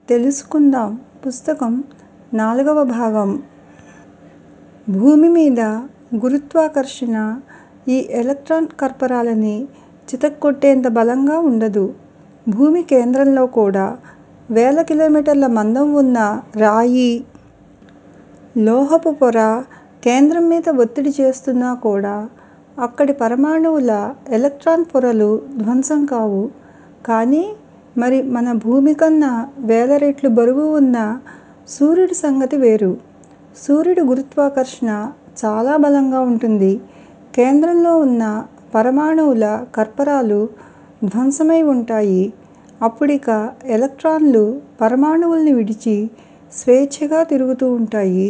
తెలుసుకుందాం పుస్తకం నాలుగవ భాగం భూమి మీద గురుత్వాకర్షణ ఈ ఎలక్ట్రాన్ కర్పరాలని చితక్కొట్టేంత బలంగా ఉండదు. భూమి కేంద్రంలో కూడా వేల కిలోమీటర్ల మందం ఉన్న రాయి, లోహపు పొర కేంద్రం మీద ఒత్తిడి చేస్తున్నా కూడా అక్కడి పరమాణువుల ఎలక్ట్రాన్ పొరలు ధ్వంసం కావు. కానీ మరి మన భూమి కన్నా వేల రెట్లు బరువు ఉన్న సూర్యుడి సంగతి వేరు. సూర్యుడి గురుత్వాకర్షణ చాలా బలంగా ఉంటుంది. కేంద్రంలో ఉన్న పరమాణువుల కర్పరాలు ధ్వంసమై ఉంటాయి. అప్పుడిక ఎలక్ట్రాన్లు పరమాణువుల్ని విడిచి స్వేచ్ఛగా తిరుగుతూ ఉంటాయి.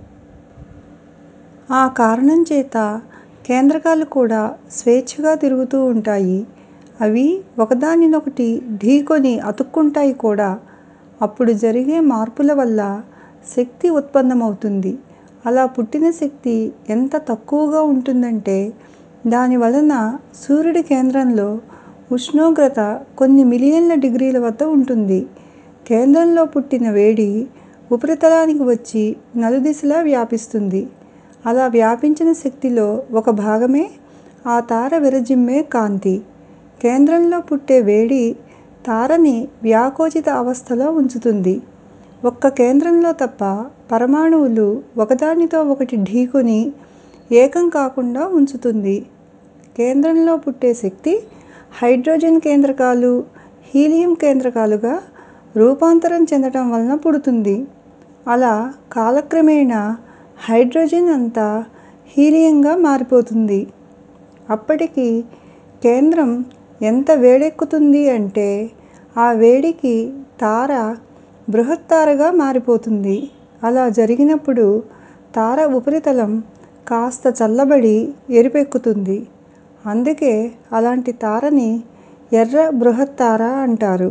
ఆ కారణం చేత కేంద్రకాలు కూడా స్వేచ్ఛగా తిరుగుతూ ఉంటాయి. అవి ఒకదానినొకటి ఢీకొని అతుక్కుంటాయి కూడా. అప్పుడు జరిగే మార్పుల వల్ల శక్తి ఉత్పన్నమవుతుంది. అలా పుట్టిన శక్తి ఎంత తక్కువగా ఉంటుందంటే దాని వలన సూర్యుడి కేంద్రంలో ఉష్ణోగ్రత కొన్ని మిలియన్ల డిగ్రీల వద్ద ఉంటుంది. కేంద్రంలో పుట్టిన వేడి ఉపరితలానికి వచ్చి నలుదిశలా వ్యాపిస్తుంది. అలా వ్యాపించిన శక్తిలో ఒక భాగమే ఆ తార విరజిమ్మే కాంతి. కేంద్రంలో పుట్టే వేడి తారని వ్యాకోచిత అవస్థలో ఉంచుతుంది. ఒక్క కేంద్రంలో తప్ప పరమాణువులు ఒకదానితో ఒకటి ఢీకొని ఏకం కాకుండా ఉంచుతుంది. కేంద్రంలో పుట్టే శక్తి హైడ్రోజన్ కేంద్రకాలు, హీలియం కేంద్రకాలుగా రూపాంతరం చెందటం వలన పుడుతుంది. అలా కాలక్రమేణా హైడ్రోజన్ అంతా హీలియంగా మారిపోతుంది. అప్పటికి కేంద్రం ఎంత వేడెక్కుతుంది అంటే ఆ వేడికి తార బృహత్తారగా మారిపోతుంది. అలా జరిగినప్పుడు తార ఉపరితలం కాస్త చల్లబడి ఎరుపెక్కుతుంది. అందుకే అలాంటి తారని ఎర్ర బృహత్తార అంటారు.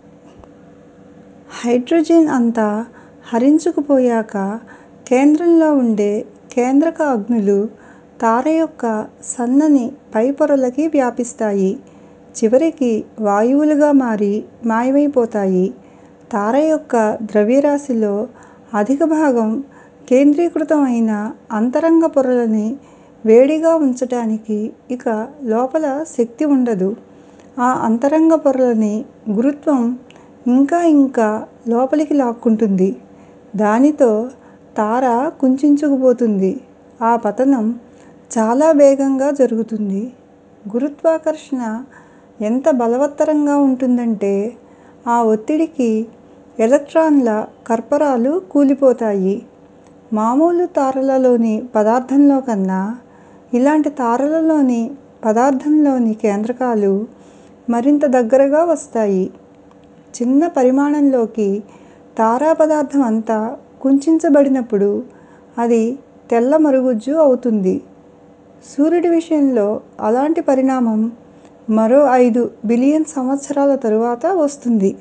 హైడ్రోజన్ అంతా హరించుకుపోయాక కేంద్రంలో ఉండే కేంద్రక అగ్నులు తార యొక్క సన్నని పై పొరలకి వ్యాపిస్తాయి. చివరికి వాయువులుగా మారి మాయమైపోతాయి. తార యొక్క ద్రవ్యరాశిలో అధిక భాగం కేంద్రీకృతం అయిన అంతరంగ పొరలని వేడిగా ఉంచటానికి ఇక లోపల శక్తి ఉండదు. ఆ అంతరంగ పొరలని గురుత్వం ఇంకా ఇంకా లోపలికి లాక్కుంటుంది. దానితో తార కుంచించుకుపోతుంది. ఆ పతనం చాలా వేగంగా జరుగుతుంది. గురుత్వాకర్షణ ఎంత బలవత్తరంగా ఉంటుందంటే ఆ ఒత్తిడికి ఎలక్ట్రాన్ల కర్పరాలు కూలిపోతాయి. మామూలు తారలలోని పదార్థంలో కన్నా ఇలాంటి తారలలోని పదార్థంలోని కేంద్రకాలు మరింత దగ్గరగా వస్తాయి. చిన్న పరిమాణంలోకి తారా పదార్థం అంతా కుంచించబడినప్పుడు అది తెల్ల మరుగుజ్జు అవుతుంది. సూర్యుడి విషయంలో అలాంటి పరిణామం మరో ఐదు బిలియన్ సంవత్సరాల తరువాత వస్తుంది.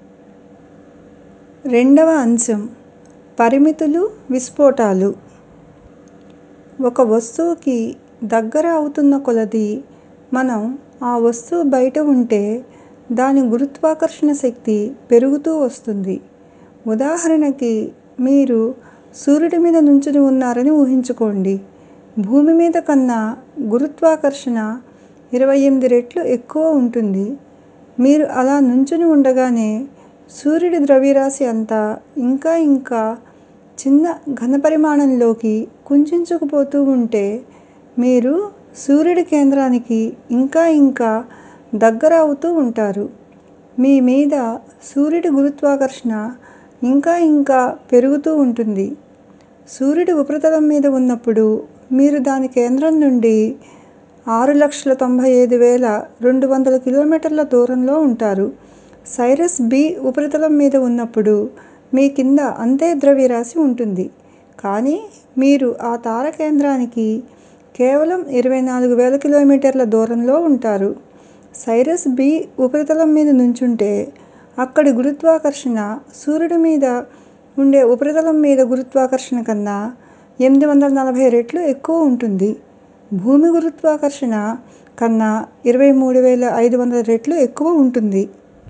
రెండవ అంశం పరిమితులు విస్ఫోటాలు ఒక వస్తువుకి దగ్గర అవుతున్న కొలదీ మనం ఆ వస్తువు బయట ఉంటే దాని గురుత్వాకర్షణ శక్తి పెరుగుతూ వస్తుంది. ఉదాహరణకి మీరు సూర్యుడి మీద నుంచుని ఉన్నారని ఊహించుకోండి. భూమి మీద కన్నా గురుత్వాకర్షణ ఇరవై ఎనిమిది రెట్లు ఎక్కువ ఉంటుంది. మీరు అలా నుంచుని ఉండగానే సూర్యుడి ద్రవ్యరాశి అంతా ఇంకా ఇంకా చిన్న ఘనపరిమాణంలోకి కుంచించుకుపోతూ ఉంటే మీరు సూర్యుడి కేంద్రానికి ఇంకా ఇంకా దగ్గర అవుతూ ఉంటారు. మీ మీద సూర్యుడి గురుత్వాకర్షణ ఇంకా ఇంకా పెరుగుతూ ఉంటుంది. సూర్యుడి ఉపరితలం మీద ఉన్నప్పుడు మీరు దాని కేంద్రం నుండి ఆరు లక్షల తొంభై ఐదు వేల రెండు వందల కిలోమీటర్ల దూరంలో ఉంటారు. సైరస్ బి ఉపరితలం మీద ఉన్నప్పుడు మీ కింద అంతే ద్రవ్యరాశి ఉంటుంది. కానీ మీరు ఆ తార కేంద్రానికి కేవలం ఇరవై నాలుగు వేల కిలోమీటర్ల దూరంలో ఉంటారు. సైరస్ బి ఉపరితలం మీద నుంచుంటే అక్కడి గురుత్వాకర్షణ సూర్యుడి మీద ఉండే ఉపరితలం మీద గురుత్వాకర్షణ కన్నా ఎనిమిది వందల నలభై రెట్లు ఎక్కువ ఉంటుంది. భూమి గురుత్వాకర్షణ కన్నా ఇరవై మూడు వేల ఐదు వందల రెట్లు ఎక్కువ ఉంటుంది.